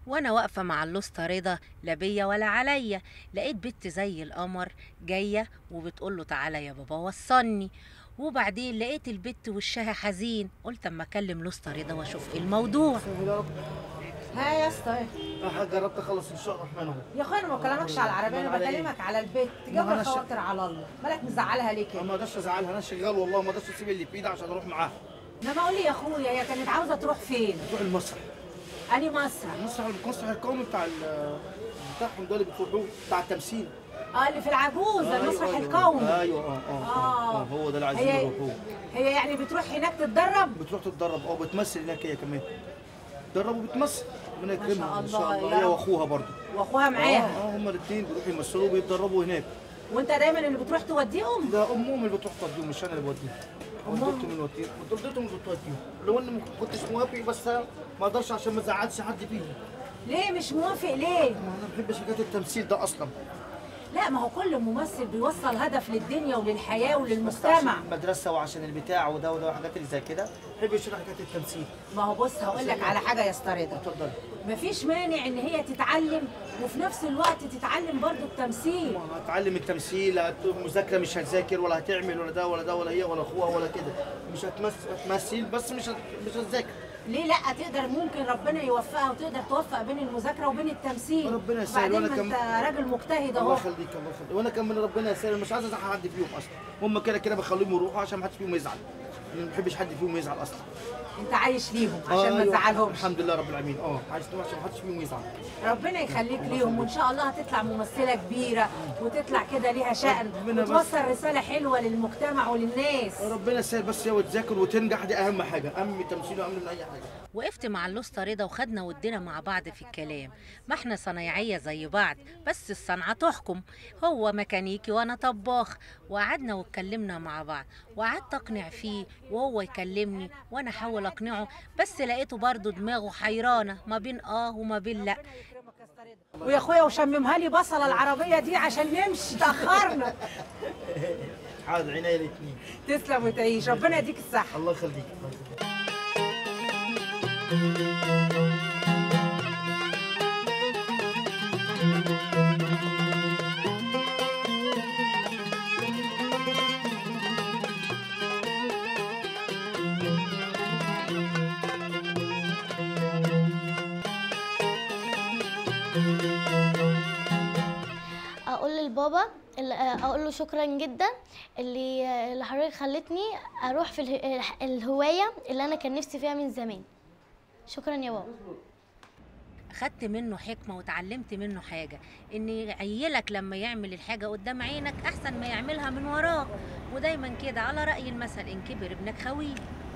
وانا واقفه مع اللوسته رضا لا بيا ولا عليا لقيت بنت زي القمر جايه وبتقول له تعالى يا بابا وصلني وبعدين لقيت البت وشها حزين قلت اما اكلم لوسته رضا واشوف ايه الموضوع يا رب ها يا اسطى يا حاج قربت اخلص ان شاء الله الرحمن اهو يا اخويا انا ما بكلمكش على العربيه انا على إيه؟ بكلمك على البيت ما جاب أنا ش- الخواطر على الله مالك مزعلها ليه أنا كده ما اقدرش ازعلها انا شغال والله ما اقدرش اسيب اللي في ايدي عشان اروح معاها انما قول لي يا اخويا هي كانت عاوزه تروح فين تروح المسرح اني مسرح المسرح المسرح القومي بتاع ال- بتاعهم دول اللي بيروحوه بتاع التمثيل اه اللي في العجوزه أيوة، المسرح أيوة. القومي ايوه اه اه اه, آه هو ده اللي عايزين هي يروحوه هي يعني بتروح هناك تتدرب بتروح تتدرب اه بتمثل هناك هي كمان تتدرب وبتمثل ربنا ما شاء يكرمها ان الله، شاء يا الله هي رب. واخوها برضه واخوها اه معاها اه هما الاثنين بيروحوا يمثلوا وبيتدربوا هناك وانت دايما اللي بتروح توديهم ده امهم اللي بتروح توديهم مش انا اللي بوديهم أمهم؟ والدتهم اللي بتوديهم والدتهم اللي بتوديهم لو اني ما كنتش موافق بس ما اقدرش عشان ما ازعلش حد فيهم ليه مش موافق ليه ما انا ما بحبش حكايه التمثيل ده اصلا لا ما هو كل ممثل بيوصل هدف للدنيا وللحياه بس عشان وللمجتمع المدرسه وعشان البتاع وده وده وحاجات اللي زي كده ما بحبش انا حكايه التمثيل ما هو بص هقول لك على حاجه يا اسطى رضا اتفضل مفيش مانع ان هي تتعلم وفي نفس الوقت تتعلم برضو التمثيل ما هتعلم التمثيل هت- مذاكره مش هتذاكر ولا هتعمل ولا ده ولا ده ولا هي ولا اخوها ولا كده مش هتمثل هتمثل بس مش هت... مش هتذاكر ليه لا تقدر ممكن ربنا يوفقها وتقدر توفق بين المذاكره وبين التمثيل ربنا يسهل، وبعدين وأنا ما كم- انت راجل مجتهد الله اهو يخليك الله يخليك وانا كمان ربنا يسهل مش عايز ازعل حد فيهم اصلا هم كده كده بخليهم يروحوا عشان ما حدش فيهم يزعل أنا ما بحبش حد فيهم يزعل اصلا انت عايش ليهم عشان آه، ما أيوة. تزعلهمش الحمد لله رب العالمين اه عايز تروح عشان ما حدش فيهم يزعل ربنا يخليك ليهم وان شاء الله هتطلع ممثله كبيره وتطلع كده ليها شأن ربنا بس- وتوصل رساله حلوه للمجتمع وللناس ربنا يسهل بس هي وتذاكر وتنجح دي اهم حاجه اهم من التمثيل واهم من اي حاجه وقفت مع اللوسته رضا وخدنا ودينا مع بعض في الكلام ما احنا صنايعيه زي بعض بس الصنعه تحكم هو ميكانيكي وانا طباخ وقعدنا واتكلمنا مع بعض وقعدت اقنع فيه وهو يكلمني وانا احاول اقنعه بس لقيته برضه دماغه حيرانه ما بين اه وما بين لا ويا اخويا وشممها لي بصله العربيه دي عشان نمشي تاخرنا حاضر عينيا الاثنين تسلم وتعيش ربنا يديك الصحه الله يخليك الله يخليك. اقول للبابا ال- اقول له شكرا جدا اللي اللي حضرتك خلتني اروح في اله- الهوايه اللي انا كان نفسي فيها من زمان شكرا يا بابا خدت منه حكمة وتعلمت منه حاجة إن عيلك لما يعمل الحاجة قدام عينك أحسن ما يعملها من وراك ودايما كده على رأي المثل إن كبر ابنك خويه